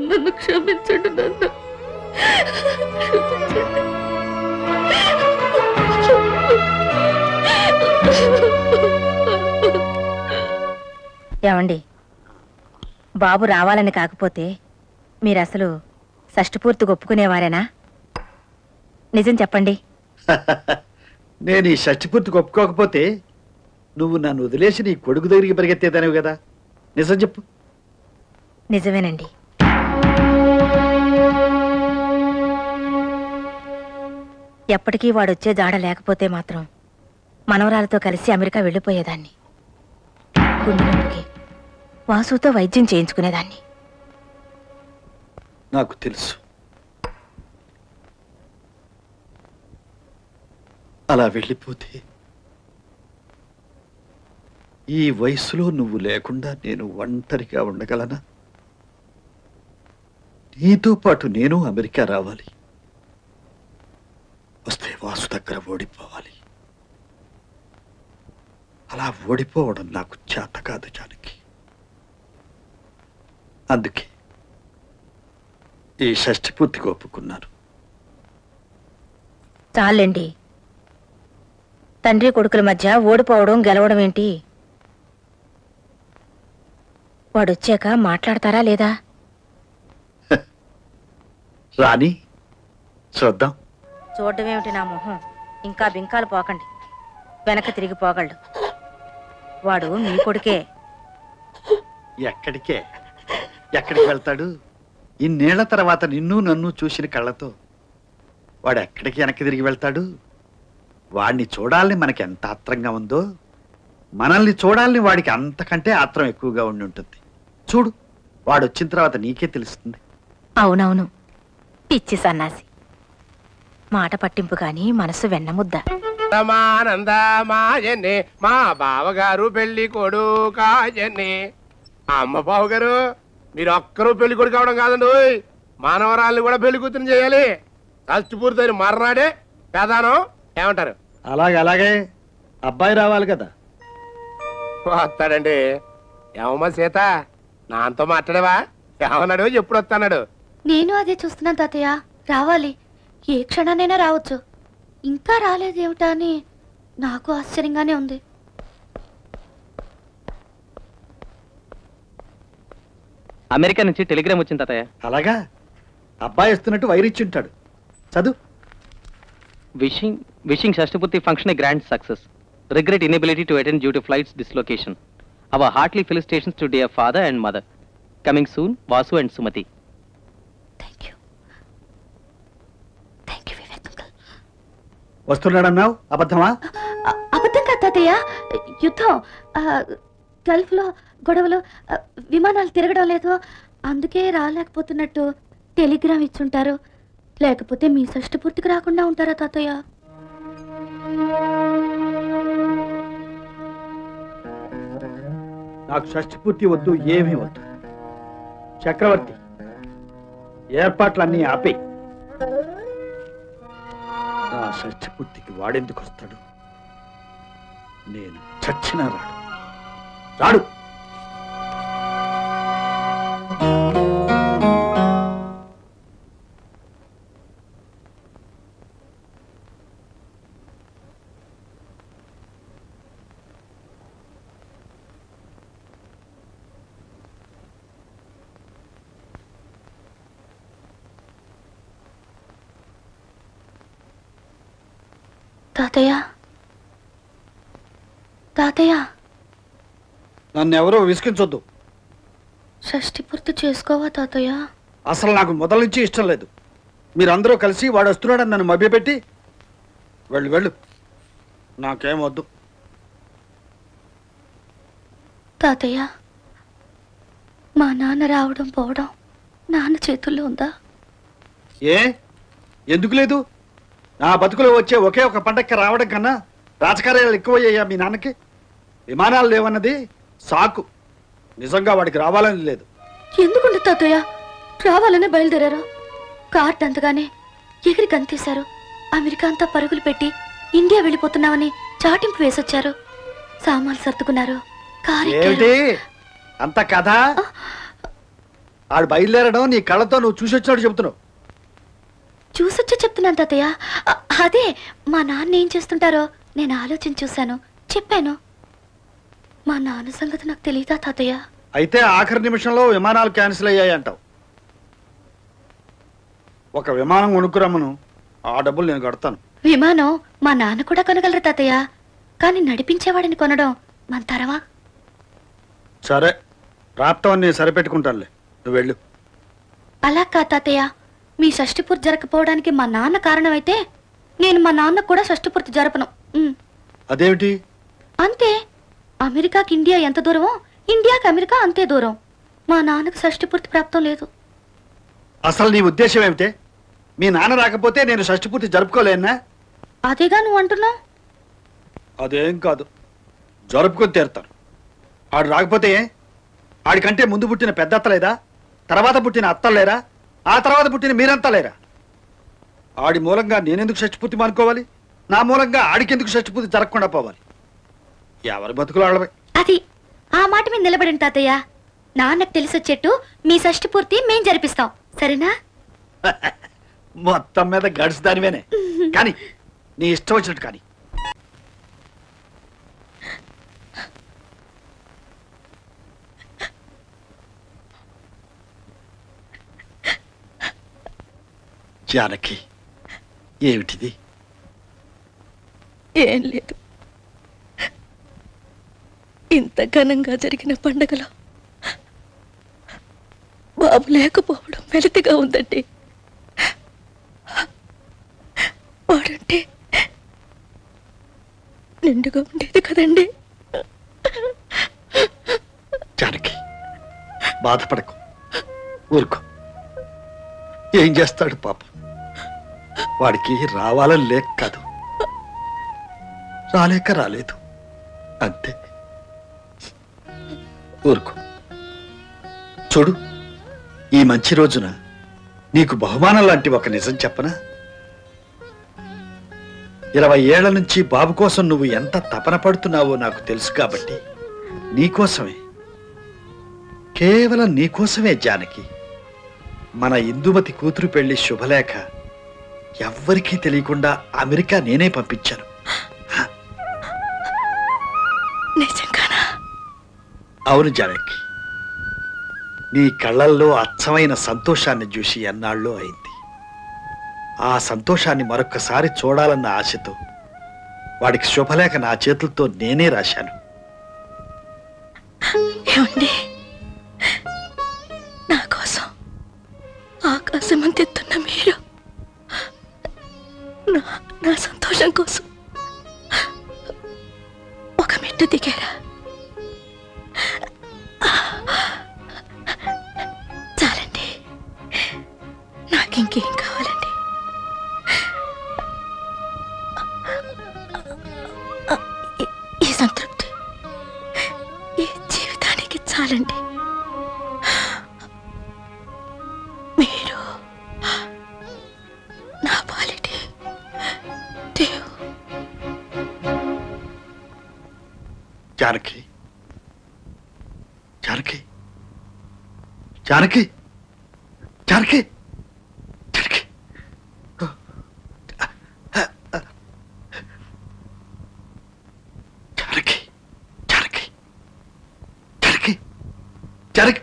నన్ను క్షమించండి నాన్న ఏమండి బాబు రావాలని కాకపోతే మీరు అసలు షష్టిపూర్తి ఒప్పుకునేవారేనా నిజం చెప్పండి నేను ఈ షష్టిపూర్తికి ఒప్పుకోకపోతే నువ్వు నన్ను వదిలేసి నీ కొడుకు దగ్గరికి పరిగెత్తేదానివి కదా నిజం చెప్పు నిజమేనండి ఎప్పటికీ వాడొచ్చే జాడ లేకపోతే మాత్రం మనవరాలతో కలిసి అమెరికా వెళ్ళిపోయేదాన్ని గుండె నొప్పికి వాసుతో వైద్యం చేయించుకునేదాన్ని నాకు తెలుసు అలా వెళ్ళిపోతే ఈ వయసులో నువ్వు లేకుండా నేను ఒంటరిగా ఉండగలనా నీతో పాటు నేను అమెరికా రావాలి వస్తే వాసు దగ్గర ఓడిపోవాలి అలా ఓడిపోవడం నాకు చేత కాదు జానకి అందుకే ఈ షష్టి పూర్తిగా ఒప్పుకున్నాను చాలండి తండ్రి కొడుకుల మధ్య ఓడిపోవడం గెలవడం ఏంటి వాడొచ్చాక మాట్లాడతారా లేదా రాని చూద్దాం చూడడమేమిటి నా మొహం ఇంకా బింకాలు పోకండి వెనక తిరిగి పోగలడు వాడు మీ కొడుకే ఎక్కడికే ఎక్కడికి వెళ్తాడు ఇన్నేళ్ల తర్వాత నిన్ను నన్ను చూసిన కళ్ళతో వాడు ఎక్కడికి వెనక్కి తిరిగి వెళ్తాడు వాడిని చూడాలని మనకి ఎంత ఆత్రంగా ఉందో మనల్ని చూడాలని వాడికి అంతకంటే ఆత్రం ఎక్కువగా ఉండి ఉంటుంది చూడు వాడు వచ్చిన తర్వాత నీకే తెలుస్తుంది అవునవును పిచ్చి సన్నాసి మాట పట్టింపు కాని మనసు వెన్నముద్ద మానందమాయనే మా బావగారు పెళ్లి కొడుకాయనే అమ్మ బావగారు మీరు ఒక్కరూ పెళ్లి కొడుకు అవడం కాదండి ఓయ్. మానవరాల్ని కూడా పెళ్లి కూతురు చేయాలి ఫస్ట్ పూర్తయిన మర్నాడే ప్రధానం ఏమంటారు అలాగే అలాగే అబ్బాయి రావాలి కదా వస్తాడండి ఏమమ్మా సీత నాతో మాట్లాడేవా ఏమన్నాడు ఎప్పుడు వస్తాడు నేను అదే చూస్తున్నాను తాతయ్య రావాలి ఏ క్షణానైనా రావచ్చు ఇంకా రాలేదేమిటా అని నాకు ఆశ్చర్యంగానే ఉంది అమెరికా నుంచి టెలిగ్రామ్ వచ్చింది తాతయ్య అలాగా అబ్బాయి వస్తున్నట్టు వైరిచ్చి ఉంటాడు చదువు విషింగ్ విషింగ్ షష్టిపూర్తి function a grand success regret inability to attend due to flights dislocation our heartly felicitations to dear father and mother coming soon Vasu and Sumathi వస్తున్నాడన్నావు అబద్ధమా అ- అబద్ధం కాదు తాతయ్య యుద్ధం ఆ, గల్ఫ్లో గొడవలు ఆ, విమానాలు తిరగడం లేదు అందుకే రాలేకపోతున్నట్టు టెలిగ్రామ్ ఇచ్చుంటారు లేకపోతే మీ షష్టి పూర్తికి రాకుండా ఉంటారా తాతయ్య నాకు షష్టి పూర్తి వద్దు ఏమీ వద్దు చక్రవర్తి ఏర్పాట్లన్నీ ఆపే నా షష్టి పూర్తికి వాడెందుకు వస్తాడు నేను చచ్చినా రాడు రాడు తాతయ్య తాతయ్య నన్ను ఎవరో విసిగించొద్దు షష్టి పూర్తి చేసుకోవా తాతయ్య అసలు నాకు మొదల నుంచి ఇష్టం లేదు మీరందరూ కలిసి వాడు వస్తున్నాడని నన్ను మభ్యపెట్టి వెళ్ళు వెళ్ళు నాకేం వద్దు తాతయ్య మా నాన్న రావడం పోవడం నాన్న చేతుల్లో ఉందా ఏ ఎందుకు లేదు నా బతుకులో వచ్చే ఒకే ఒక పండక్కి రావడం కన్నా రాజకార్యాలు ఎక్కువయ్యాయా మీ నాన్నకి విమానాలు లేవన్నది సాకు నిజంగా వాడికి రావాలని లేదు ఎందుకుండి తాతయ్య రావాలనే బయలుదేరారు కార్ట్ అంతగానే ఎగిరి గంతేశారు అమెరికా అంతా పరుగులు పెట్టి ఇండియా వెళ్ళిపోతున్నామని చాటింపు వేసొచ్చారు సామాన్లు సర్దుకున్నారు కారు ఎక్కారు. ఏమిటి అంత కథ ఆడు బయలుదేరడం నీ కళ్ళతో నువ్వు చూసి వచ్చినట్టు చెబుతున్నావు చూసొచ్చే చెప్తున్నాను తాతయ్య అ- అదే మా నాన్న ఏం చేస్తుంటారో నేను ఆలోచన చూశాను చెప్పాను మా నాన్న సంగతి నాకు తెలియదా తాతయ్య అయితే ఆఖరి నిమిషంలో విమానాలు క్యాన్సిల్ అయ్యాయి అంటావు ఒక విమానం కొనుక్కురమ్మను ఆ డబ్బులు నేను కడతాను విమానం మా నాన్న కూడా కొనగలరు తాతయ్య కానీ నడిపించేవాడిని కొనడం మన తరమా సరే రాప్తం నేను సరిపెట్టుకుంటానులే నువ్వు వెళ్ళు అలా కా తాతయ్య మీ షష్టిపూర్తి జరగకపోవడానికి మా నాన్న కారణమైతే నేను మా నాన్న కూడా షష్టిపూర్తి జరపను ఉమ్. అదేమిటి అంతే అమెరికాకి ఇండియా ఎంత దూరమో ఇండియాకి అమెరికా అంతే దూరం మా నాన్నకు షష్టిపూర్తి ప్రాప్తం లేదు అసలు నీ ఉద్దేశం ఏమిటే మీ నాన్న రాకపోతే నేను షష్టిపూర్తి జరుపుకోలేనా అదేగా నువ్వు అంటున్నావు అదేం కాదు జరుపుకొని తీరుతాను ఆడు రాకపోతే ఏ? ఆడికంటే ముందు పుట్టిన పెద్ద అత్త లేదా తర్వాత పుట్టిన అత్తలు లేరా ఆ తర్వాత పుట్టిన మీరంతా లేరా ఆడి మూలంగా నేనెందుకు షష్టిపూర్తి మానుకోవాలి నా మూలంగా ఆడికెందుకు షష్టిపూర్తి జరగకుండా పోవాలి ఎవరి బతుకులు ఆడవే అది ఆ మాట మీద నిలబడిన తాతయ్య నాన్నకు తెలిసొచ్చేట్టు మీ షష్టి పూర్తి మేం జరిపిస్తాం సరేనా మొత్తం మీద గడిచి దానివేనే కానీ నీ ఇష్టం వచ్చినట్టు కానీ జానకి ఏమిటిది ఏం లేదు ఇంత ఘనంగా జరిగిన పండగలో బాబు లేకపోవడం వెలితిగా ఉందండి వాడంటే నిండుగా ఉండేది కదండి జానకి బాధపడకు ఊరుకో ఏం చేస్తాడు పాప వాడికి రావాలని లేక కాదు రాలేక రాలేదు అంతే ఊరుకో చూడు ఈ మంచి రోజున నీకు బహుమానం లాంటి ఒక నిజం చెప్పనా ఇరవై ఏళ్ల నుంచి బాబు కోసం నువ్వు ఎంత తపన పడుతున్నావో నాకు తెలుసు కాబట్టి నీకోసమే కేవలం నీకోసమే జానకి మన ఇందుమతి కూతురు పెళ్లి శుభలేఖ ఎవ్వరికీ తెలియకుండా అమెరికా నేనే పంపించాను నిజంగానా అవును జానకి నీ కళ్ళల్లో అచ్చమైన సంతోషాన్ని చూసి ఎన్నాళ్ళు అయింది ఆ సంతోషాన్ని మరొక్కసారి చూడాలన్న ఆశతో వాడికి శుభలేఖ నా చేతులతో నేనే రాశాను ఏమండి నా కోసం ఆకాశం అంతెత్తున్న మీరు నా నా సంతోషం కోసం ఒక మెట్టు దిగారా చాలండి నాకింకేం కావాలండి ఈ- ఈ సంతృప్తి ఈ జీవితానికి చాలండి మీరు నా పాలిటి దేవు జానకి జానకి జానకి జానకి జానకి జానకి జానకి జానకి జానకి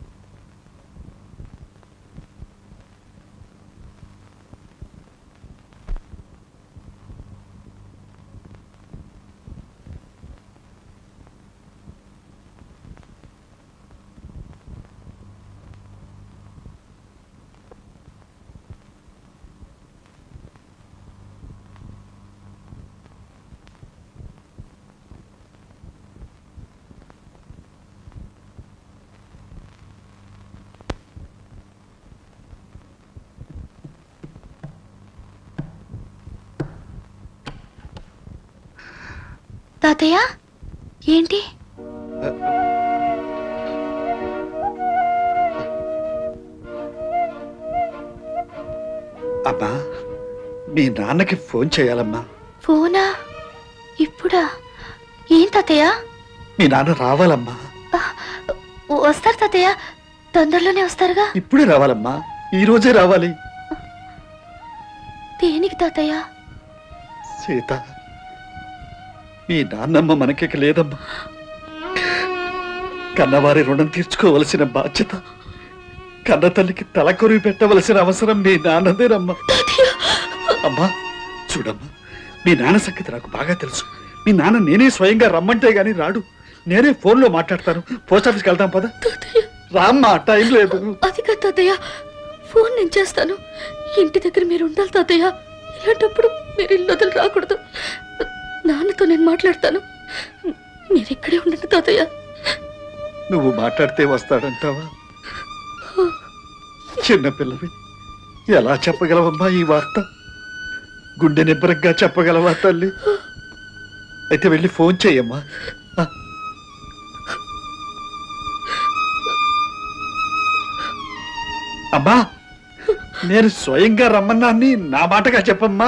తాతయ్య ఏంటి అమ్మా మీ నాన్నకి ఫోన్ చేయాలమ్మా ఫోనా ఇప్పుడా ఏం తాతయ్య మీ నాన్న రావాలమ్మా వస్తారు తాతయ్య తొందరలోనే వస్తారుగా ఇప్పుడే రావాలమ్మా ఈ రోజే రావాలి దేనికి తాతయ్య సీత మీ నాన్నమ్మ మనకిక లేదమ్మా కన్నవారి రుణం తీర్చుకోవలసిన బాధ్యత కన్న తల్లికి తలకొరివి పెట్టవలసిన అవసరం మీ నాన్నదేనమ్మా అమ్మా చూడమ్మా మీ నాన్న సంగతి నాకు బాగా తెలుసు మీ నాన్న నేనే స్వయంగా రమ్మంటే గాని రాడు నేనే ఫోన్లో మాట్లాడతాను పోస్ట్ ఆఫీస్కి వెళ్తాం పద రామ్మా టైం లేదు అది కాదు తాతయ్య ఫోన్ నేను చేస్తాను ఇంటి దగ్గర మీరు ఉండాలి తాతయ్య ఇలాంటప్పుడు మీరు ఇల్లు వదిలి రాకూడదు నాన్నతో నేను మాట్లాడతాను మీరు ఇక్కడే ఉండండి తాతయ్య నువ్వు మాట్లాడితే వస్తాడంటావా చిన్నపిల్లవి ఎలా చెప్పగలవమ్మా ఈ వార్త గుండె నిబ్బరంగా చెప్పగలవా తల్లి అయితే వెళ్ళి ఫోన్ చేయమ్మా ఆ. అమ్మా నేను స్వయంగా రమ్మన్నాన్ని నా మాటగా చెప్పమ్మా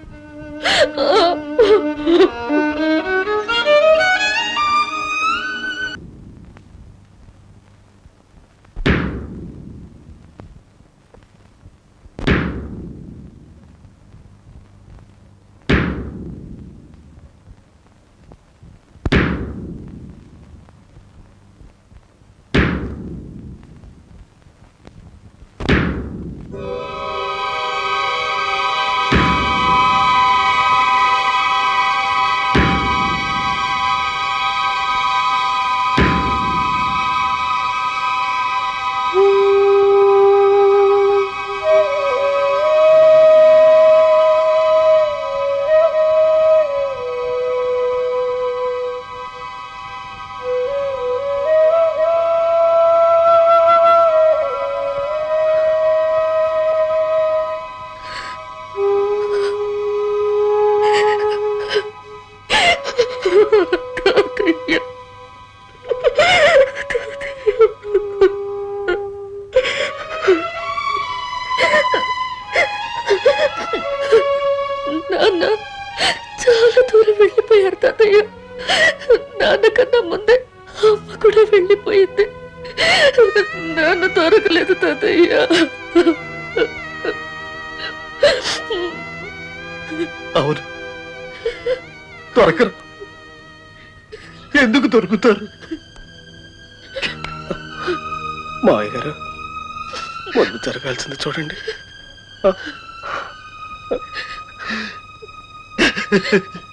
నాన్న చాలా దూరం వెళ్ళిపోయారు తాతయ్య నాన్న కన్నా ముందే అమ్మ కూడా వెళ్ళిపోయింది నాన్న దొరకలేదు తాతయ్య అవును దొరకరు ఎందుకు దొరుకుతారు మావయ్య గారు ముందు జరగాల్సింది చూడండి ఆ